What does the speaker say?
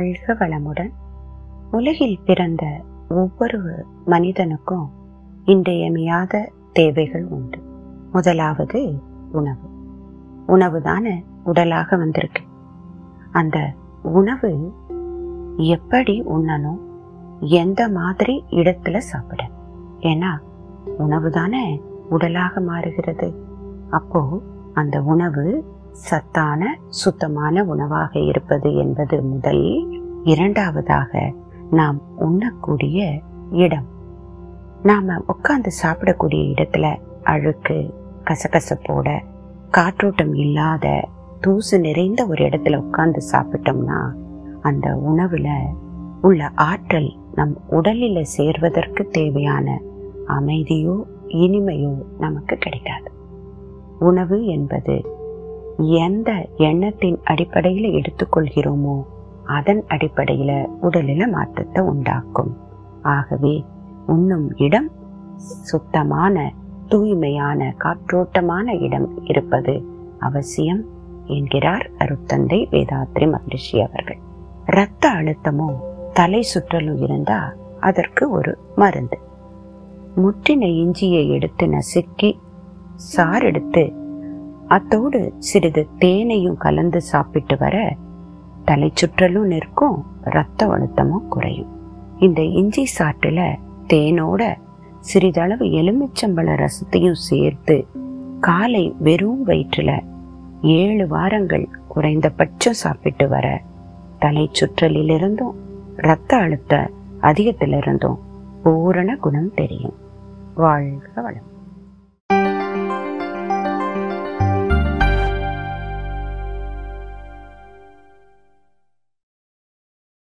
வாழ்க வளமுடன் உலகில் பிறந்த ஒவ்வொரு மனிதனுக்கும் இன்றியமையாத தேவைகள் உண்டு முதலாவது உணவு உணவு தானே உடலாக வந்திருக்கு அந்த உணவு எப்படி உண்ணணும் எந்த மாதிரி இடத்துல சாப்பிட ஏன்னா உணவு தானே உடலாக மாறுகிறது அப்போ அந்த உணவு சத்தான சுத்தமான உணவாக இருப்பது என்பது முதல் இரண்டாவதாக நாம் உண்ணக்கூடிய இடம் நாம உட்கார்ந்து சாப்பிடக்கூடிய இடத்துல அழுக்கு கசகசப்போட காற்றோட்டம் இல்லாத தூசு நிறைந்த ஒரு இடத்துல உட்கார்ந்து சாப்பிட்டோம்னா அந்த உணவுல உள்ள ஆற்றல் நம் உடலில சேர்வதற்கு தேவையான அமைதியோ இனிமையோ நமக்கு கிடைக்காது உணவு என்பது எந்த எண்ணத்தின் அடிப்படையில் எடுத்துக்கொள்கிறோமோ அதன் அடிப்படையில உடலில மாற்றத்தை உண்டாக்கும் ஆகவே உண்ணும் இடம் சுத்தமான தூய்மையான காற்றோட்டமான இடம் இருப்பது அவசியம் என்கிறார் அருத்தந்தை வேதாத்ரி மகரிஷி அவர்கள் இரத்த அழுத்தமோ தலை சுற்றலும் இருந்தா அதற்கு ஒரு மருந்து முற்றின இஞ்சியை எடுத்து நசுக்கி சாறு எடுத்து அத்தோடு சிறிது தேனையும் கலந்து சாப்பிட்டு வர தலை சுற்றலும் நிற்கும் ரத்த அழுத்தமும் குறையும் இந்த இஞ்சி சாற்றுல தேனோட சிறிதளவு எலுமிச்சம்பழ ரசத்தையும் சேர்த்து காலை வெறும் வயிற்றுல ஏழு வாரங்கள் குறைந்தபட்சம் சாப்பிட்டு வர தலை சுற்றலிலிருந்தும் இரத்த அழுத்த அதிகத்திலிருந்தும் பூரண குணம் தெரியும் வாழ்க வளம்